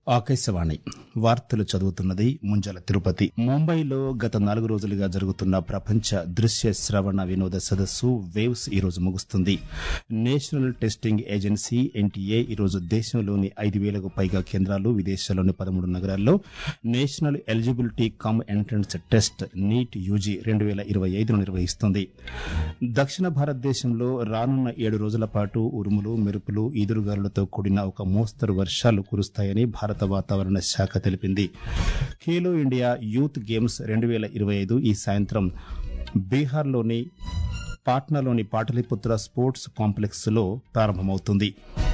ఆకాశవాణి వార్తలు చదువుతున్నది ముంజల తిరుపతి ముంబైలో గత నాలుగు రోజులుగా జరుగుతున్న ప్రపంచ దృశ్య శ్రవణ వినోద సదస్సు వేవ్స్ ఈ రోజు ముగుస్తుంది నేషనల్ టెస్టింగ్ ఏజెన్సీ ఎన్టీఏ ఈ రోజు దేశంలోని ఐదు వేలకు పైగా కేంద్రాలు విదేశాల్లోని పదమూడు నగరాల్లో national eligibility cum entrance test NEET UG రెండు వేల ఇరవై ఐదును నిర్వహిస్తుంది దక్షిణ భారతదేశంలో రానున్న ఏడు రోజుల పాటు ఉరుములు మెరుపులు ఈదురుగాలులతో కూడిన ఒక మోస్తరు వర్షాలు కురుస్తాయని భారత వాతావరణ శాఖ తెలిపింది ఖేలో ఇండియా యూత్ గేమ్స్ రెండు వేల ఇరవై ఐదు ఈ సాయంత్రం బీహార్లోని పాట్నాలోని పాటలీపుత్ర స్పోర్ట్స్ కాంప్లెక్స్ లో ప్రారంభమవుతుంది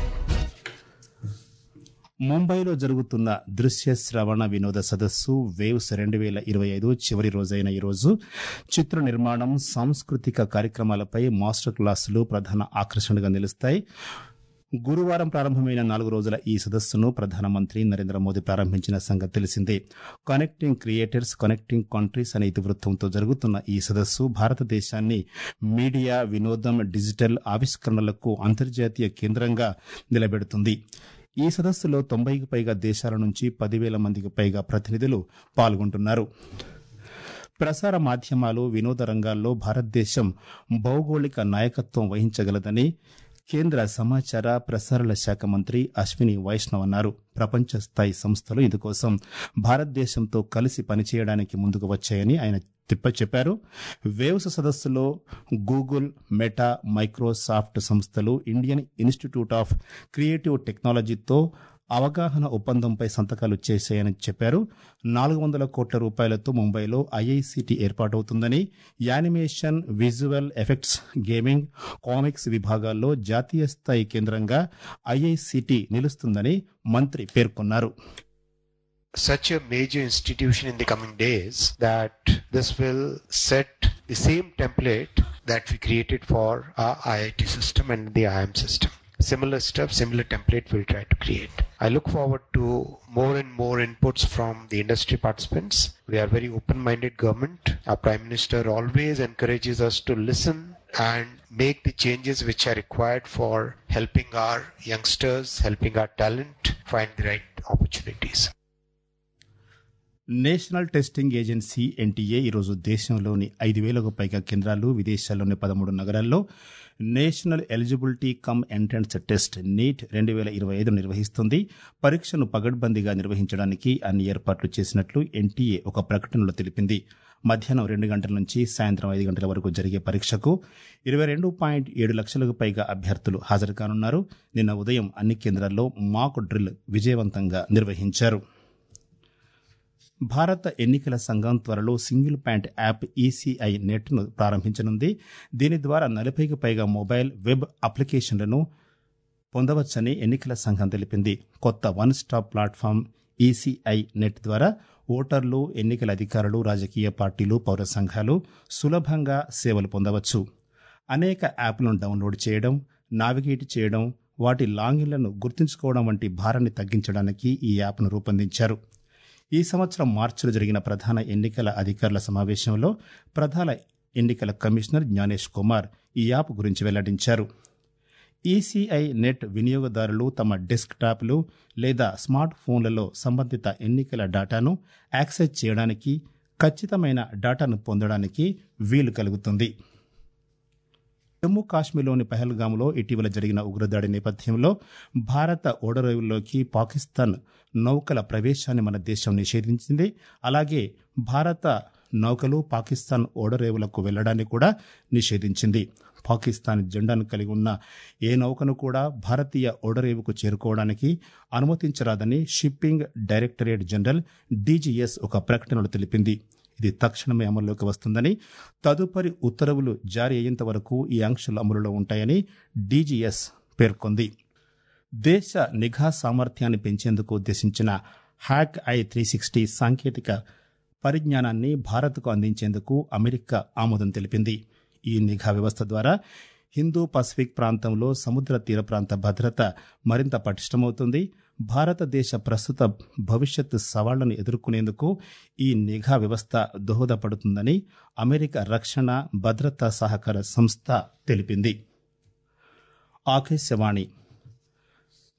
ముంబైలో జరుగుతున్న దృశ్య శ్రవణ వినోద సదస్సు వేవ్స్ రెండు వేల ఇరవై ఐదు చివరి రోజైన ఈ రోజు చిత్ర నిర్మాణం సాంస్కృతిక కార్యక్రమాలపై మాస్టర్ క్లాసులు ప్రధాన ఆకర్షణగా నిలుస్తాయి గురువారం ప్రారంభమైన నాలుగు రోజుల ఈ సదస్సును ప్రధానమంత్రి నరేంద్ర మోదీ ప్రారంభించిన సంగతి తెలిసిందే కనెక్టింగ్ క్రియేటర్స్ కనెక్టింగ్ కంట్రీస్ అనే ఇతివృత్తంతో జరుగుతున్న ఈ సదస్సు భారతదేశాన్ని మీడియా వినోదం డిజిటల్ ఆవిష్కరణలకు అంతర్జాతీయ కేంద్రంగా నిలబెడుతుంది ఈ సదస్సులో తొంభైకి పైగా దేశాల నుంచి పదివేల మందికి పైగా ప్రతినిధులు పాల్గొంటున్నారు ప్రసార మాధ్యమాలు వినోద రంగాల్లో భారతదేశం భౌగోళిక నాయకత్వం వహించగలదని కేంద్ర సమాచార ప్రసారాల శాఖ మంత్రి అశ్విని వైష్ణవ్ అన్నారు ప్రపంచ స్థాయి సంస్థలు ఇందుకోసం భారతదేశంతో కలిసి పనిచేయడానికి ముందుకు వచ్చాయని ఆయన తిప్ప చెప్పారు వేవ్స్ సదస్సులో గూగుల్ మెటా మైక్రోసాఫ్ట్ సంస్థలు ఇండియన్ ఇన్స్టిట్యూట్ ఆఫ్ క్రియేటివ్ టెక్నాలజీతో అవగాహన ఒప్పందంపై సంతకాలు చేశాయని చెప్పారు నాలుగు వందల కోట్ల రూపాయలతో ముంబైలో ఐఐసిటి ఏర్పాటవుతుందని animation visual effects gaming comics విభాగాల్లో జాతీయ స్థాయి కేంద్రంగా ఐఐసిటి నిలుస్తుందని మంత్రి పేర్కొన్నారు such a major institution in the coming days that this will set the same template that we created for our IIT system and the IIM system. Similar stuff, similar template we'll try to create. I look forward to more and more inputs from the industry participants. We are very open-minded government. Our Prime Minister always encourages us to listen and make the changes which are required for helping our youngsters, helping our talent find the right opportunities. National Testing Agency NTA ఈరోజు దేశంలోని ఐదు వేలకు పైగా కేంద్రాలు విదేశాల్లోని పదమూడు నగరాల్లో national eligibility cum entrance test NEET రెండు వేల ఇరవై ఐదు నిర్వహిస్తుంది పరీక్షను పగడ్బందీగా నిర్వహించడానికి అన్ని ఏర్పాట్లు చేసినట్లు ఎన్టీఏ ఒక ప్రకటనలో తెలిపింది మధ్యాహ్నం రెండు గంటల నుంచి సాయంత్రం ఐదు గంటల వరకు జరిగే పరీక్షకు ఇరవై రెండు పాయింట్ ఏడు లక్షలకు పైగా అభ్యర్థులు హాజరు కానున్నారు నిన్న ఉదయం అన్ని కేంద్రాల్లో మాక్ డ్రిల్ విజయవంతంగా నిర్వహించారు భారత ఎన్నికల సంఘం త్వరలో సింగిల్ పాయింట్ యాప్ ఈసీఐ నెట్ను ప్రారంభించనుంది దీని ద్వారా నలభైకి పైగా మొబైల్ వెబ్ అప్లికేషన్లను పొందవచ్చని ఎన్నికల సంఘం తెలిపింది కొత్త one stop platform ECI net ద్వారా ఓటర్లు ఎన్నికల అధికారులు రాజకీయ పార్టీలు పౌర సంఘాలు సులభంగా సేవలు పొందవచ్చు అనేక యాప్లను డౌన్లోడ్ చేయడం నావిగేట్ చేయడం వాటి లాగిన్లను గుర్తుంచుకోవడం వంటి భారాన్ని తగ్గించడానికి ఈ యాప్ను రూపొందించారు ఈ సంవత్సరం మార్చిలో జరిగిన ప్రధాన ఎన్నికల అధికారుల సమావేశంలో ప్రధాన ఎన్నికల కమిషనర్ జ్ఞానేష్ కుమార్ ఈ యాప్ గురించి వెల్లడించారు ఈసీఐ నెట్ వినియోగదారులు తమ డెస్క్టాప్లు లేదా స్మార్ట్ ఫోన్లలో సంబంధిత ఎన్నికల డేటాను యాక్సెస్ చేయడానికి ఖచ్చితమైన డేటాను పొందడానికి వీలు కలుగుతుంది జమ్మూ కాశ్మీర్లోని పహల్గామ్లో ఇటీవల జరిగిన ఉగ్రదాడి నేపథ్యంలో భారత ఓడరేవుల్లోకి పాకిస్తాన్ నౌకల ప్రవేశాన్ని మన దేశం నిషేధించింది అలాగే భారత నౌకలు పాకిస్తాన్ ఓడరేవులకు వెళ్లడాన్ని కూడా నిషేధించింది పాకిస్తాన్ జెండాను కలిగి ఉన్న ఏ నౌకను కూడా భారతీయ ఓడరేవుకు చేరుకోవడానికి అనుమతించరాదని షిప్పింగ్ డైరెక్టరేట్ జనరల్ డీజీఎస్ ఒక ప్రకటనలో తెలిపింది ఇది తక్షణమే అమల్లోకి వస్తుందని తదుపరి ఉత్తర్వులు జారీ అయ్యేంత వరకు ఈ ఆంక్షలు అమలులో ఉంటాయని డీజీఎస్ పేర్కొంది దేశ నిఘా సామర్థ్యాన్ని పెంచేందుకు ఉద్దేశించిన హ్యాక్ ఐ త్రీ సిక్స్టీ సాంకేతిక పరిజ్ఞానాన్ని భారత్కు అందించేందుకు అమెరికా ఆమోదం తెలిపింది ఈ నిఘా వ్యవస్థ ద్వారా హిందూ పసిఫిక్ ప్రాంతంలో సముద్ర తీర ప్రాంత భద్రత మరింత పటిష్టమవుతుంది భారతదేశ ప్రస్తుత భవిష్యత్ సవాళ్లను ఎదుర్కొనేందుకు ఈ నిఘా వ్యవస్థ దోహదపడుతుందని అమెరికా రక్షణ భద్రతా సహకార సంస్థ తెలిపింది ఆకాశవాణి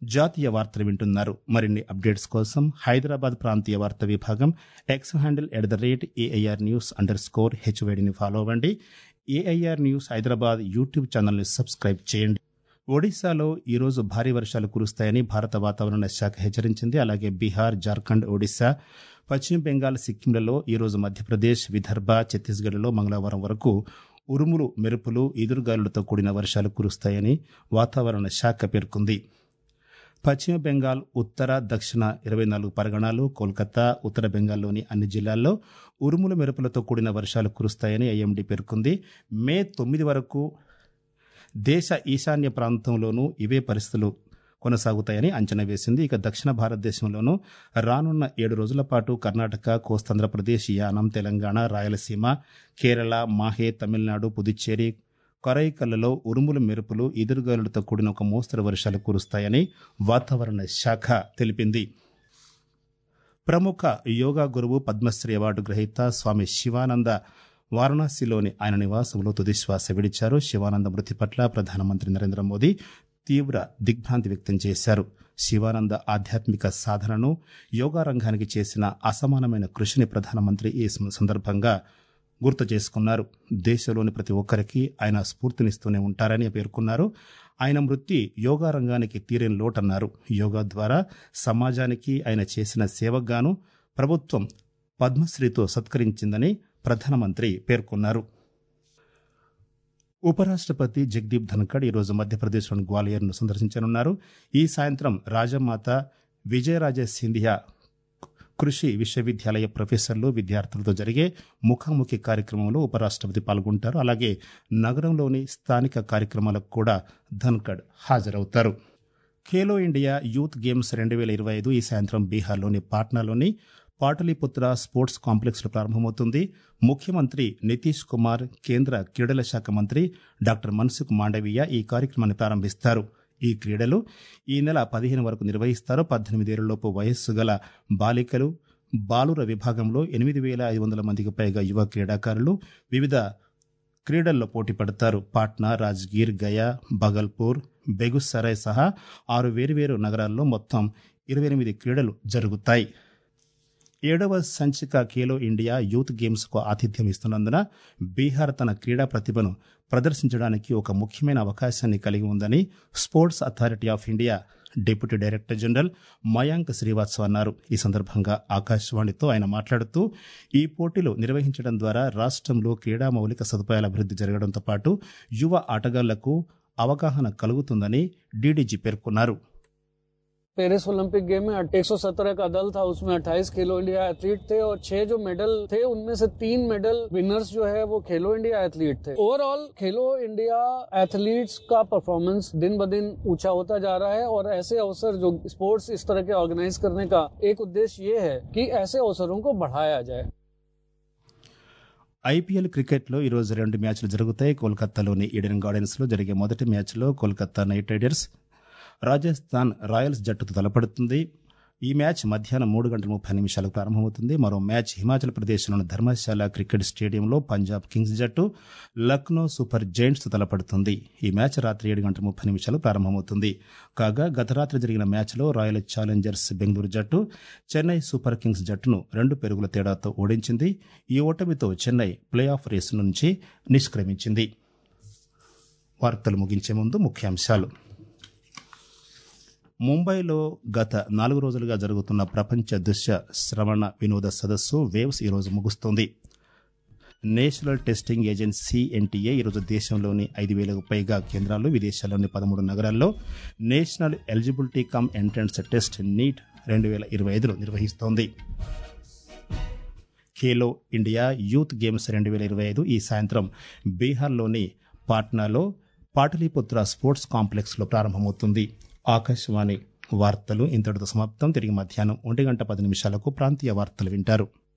జాతీయ వార్తలు వింటున్నారు మరిన్ని అప్డేట్స్ కోసం హైదరాబాద్ ప్రాంతీయ వార్తా విభాగం X handle at the rate AIR news underscore హెచ్వైడిని ఫాలో అవ్వండి ఏఐఆర్ న్యూస్ హైదరాబాద్ యూట్యూబ్ ఛానల్ని సబ్స్క్రైబ్ చేయండి ఒడిశాలో ఈరోజు భారీ వర్షాలు కురుస్తాయని భారత వాతావరణ శాఖ హెచ్చరించింది అలాగే బీహార్ జార్ఖండ్ ఒడిశా పశ్చిమ బెంగాల్ సిక్కింలలో ఈరోజు మధ్యప్రదేశ్ విదర్భ ఛత్తీస్గఢ్లో మంగళవారం వరకు ఉరుములు మెరుపులు ఈదురుగాలులతో కూడిన వర్షాలు కురుస్తాయని వాతావరణ శాఖ పేర్కొంది పశ్చిమ బెంగాల్ ఉత్తర దక్షిణ ఇరవై నాలుగు పరగణాలు కోల్కతా ఉత్తర బెంగాల్లోని అన్ని జిల్లాల్లో ఉరుముల మెరుపులతో కూడిన వర్షాలు కురుస్తాయని ఐఎండీ పేర్కొంది మే తొమ్మిది వరకు దేశ ఈశాన్య ప్రాంతంలోనూ ఇవే పరిస్థితులు కొనసాగుతాయని అంచనా వేసింది ఇక దక్షిణ భారతదేశంలోనూ రానున్న ఏడు రోజుల పాటు కర్ణాటక కోస్తాంధ్రప్రదేశ్ యానం తెలంగాణ రాయలసీమ కేరళ మాహే తమిళనాడు పుదుచ్చేరి కొరైకల్లలో ఉరుముల మెరుపులు ఎదురుగాలులతో కూడిన ఒక మోస్తరు వర్షాలు కురుస్తాయని వాతావరణ శాఖ తెలిపింది ప్రముఖ యోగా గురువు పద్మశ్రీ అవార్డు గ్రహీత స్వామి శివానంద వారణాసిలోని ఆయన నివాసంలో తుదిశ్వాస విడిచారు శివానంద మృతి పట్ల ప్రధానమంత్రి నరేంద్ర మోదీ తీవ్ర దిగ్భ్రాంతి వ్యక్తం చేశారు శివానంద ఆధ్యాత్మిక సాధనను యోగా రంగానికి చేసిన అసమానమైన కృషిని ప్రధానమంత్రి ఈ సందర్భంగా గుర్తు చేసుకున్నారు దేశంలోని ప్రతి ఒక్కరికి ఆయన స్ఫూర్తినిస్తూనే ఉంటారని పేర్కొన్నారు ఆయన మృతి యోగా రంగానికి తీరని లోటన్నారు యోగా ద్వారా సమాజానికి ఆయన చేసిన సేవగాను ప్రభుత్వం పద్మశ్రీతో సత్కరించిందని ప్రధానమంత్రి పేర్కొన్నారు ఉపరాష్ట్రపతి జగదీప్ ధన్కడ్ ఈరోజు మధ్యప్రదేశ్లోని గ్వాలియర్ను సందర్శించనున్నారు ఈ సాయంత్రం రాజమాత విజయరాజే సింధియా కృషి విశ్వవిద్యాలయ ప్రొఫెసర్లు విద్యార్థులతో జరిగే ముఖాముఖి కార్యక్రమంలో ఉపరాష్ట్రపతి పాల్గొంటారు అలాగే నగరంలోని స్థానిక కార్యక్రమాలకు కూడా ధన్కడ్ హాజరవుతారు ఖేలో ఇండియా యూత్ గేమ్స్ రెండు వేల ఇరవై ఐదు ఈ సాయంత్రం బీహార్లోని పాట్నాలోని పాటలీపుత్ర స్పోర్ట్స్ కాంప్లెక్స్లో ప్రారంభమవుతుంది ముఖ్యమంత్రి నితీష్ కుమార్ కేంద్ర క్రీడల శాఖ మంత్రి డాక్టర్ మన్సుఖ్ మాండవీయ ఈ కార్యక్రమాన్ని ప్రారంభిస్తారు ఈ క్రీడలు ఈ నెల పదిహేను వరకు నిర్వహిస్తారు పద్దెనిమిదేళ్లలోపు వయస్సు గల బాలికలు బాలుర విభాగంలో ఎనిమిది వేల ఐదు వందల మందికి పైగా యువ క్రీడాకారులు వివిధ క్రీడల్లో పోటీ పడతారు పాట్నా రాజ్గీర్ గయా బగల్పూర్ బెగుసరాయ్ సహా ఆరు వేరువేరు నగరాల్లో మొత్తం ఇరవై ఎనిమిది క్రీడలు జరుగుతాయి ఏడవ సంచిక ఖేలో ఇండియా యూత్ గేమ్స్ కు ఆతిథ్యం ఇస్తున్నందున బీహార్ తన క్రీడా ప్రతిభను ప్రదర్శించడానికి ఒక ముఖ్యమైన అవకాశాన్ని కలిగి ఉందని Sports Authority of India deputy director general Mayank Srivastav అన్నారు ఈ సందర్భంగా ఆకాశవాణితో ఆయన మాట్లాడుతూ ఈ పోటీలు నిర్వహించడం ద్వారా రాష్ట్రంలో క్రీడా మౌలిక సదుపాయాల అభివృద్ధి జరగడంతో పాటు యువ ఆటగాళ్లకు అవగాహన కలుగుతుందని డీడీజీ పేర్కొన్నారు पेरिस ओलंपिक गेम में 117 का दल था उसमें 28 खेलो इंडिया एथलीट थे और छह जो मेडल थे उनमें से तीन मेडल विनर्स जो है वो खेलो इंडिया एथलीट थे ओवरऑल खेलो इंडिया एथलीट्स का परफॉर्मेंस दिन ब दिन ऊंचा होता जा रहा है और ऐसे अवसर जो स्पोर्ट्स इस तरह के ऑर्गेनाइज करने का एक उद्देश्य ये है कि ऐसे अवसरों को बढ़ाया जाए ఐపీఎల్ క్రికెట్లో ఈరోజు రెండు మ్యాచ్లు జరుగుతాయి కోల్కతాలోని ఈడెన్ గార్డెన్స్ లో జరిగే మొదటి మ్యాచ్లో Kolkata Knight Riders Rajasthan Royals జట్టుతో తలపడుతుంది ఈ మ్యాచ్ మధ్యాహ్నం మూడు గంటల ముప్పై నిమిషాలకు ప్రారంభమవుతుంది మరో మ్యాచ్ హిమాచల్ ప్రదేశ్లోని ధర్మశాల క్రికెట్ స్టేడియంలో పంజాబ్ కింగ్స్ జట్టు లక్నో సూపర్ జైంట్స్ తలపడుతుంది ఈ మ్యాచ్ రాత్రి ఏడు గంటల ముప్పై నిమిషాలు ప్రారంభమవుతుంది కాగా గత రాత్రి జరిగిన మ్యాచ్లో రాయల్ ఛాలెంజర్స్ బెంగళూరు జట్టు చెన్నై సూపర్ కింగ్స్ జట్టును రెండు పెరుగుల తేడాతో ఓడించింది ఈ ఓటమితో చెన్నై ప్లే ఆఫ్ రేసు నుంచి నిష్క్రమించింది వార్తలు ముగించే ముందు ముఖ్యాంశాలు ముంబైలో గత నాలుగు రోజులుగా జరుగుతున్న ప్రపంచ దృశ్య శ్రవణ వినోద సదస్సు వేవ్స్ ఈరోజు ముగుస్తోంది నేషనల్ టెస్టింగ్ ఏజెన్సీ ఎన్టీఏ ఈరోజు దేశంలోని ఐదు వేలకు పైగా కేంద్రాలు విదేశాల్లోని పదమూడు నగరాల్లో national eligibility cum entrance test NEET రెండు వేల ఇరవై ఐదులో నిర్వహిస్తోంది ఖేలో ఇండియా యూత్ గేమ్స్ రెండు వేల ఇరవై ఐదు ఈ సాయంత్రం బీహార్లోని పాట్నాలో పాటలీపుత్ర స్పోర్ట్స్ కాంప్లెక్స్లో ప్రారంభమవుతుంది ఆకాశవాణి వార్తలు ఇంతటితో సమాప్తం తిరిగి మధ్యాహ్నం ఒంటి గంట పది నిమిషాలకు ప్రాంతీయ వార్తలు వింటారు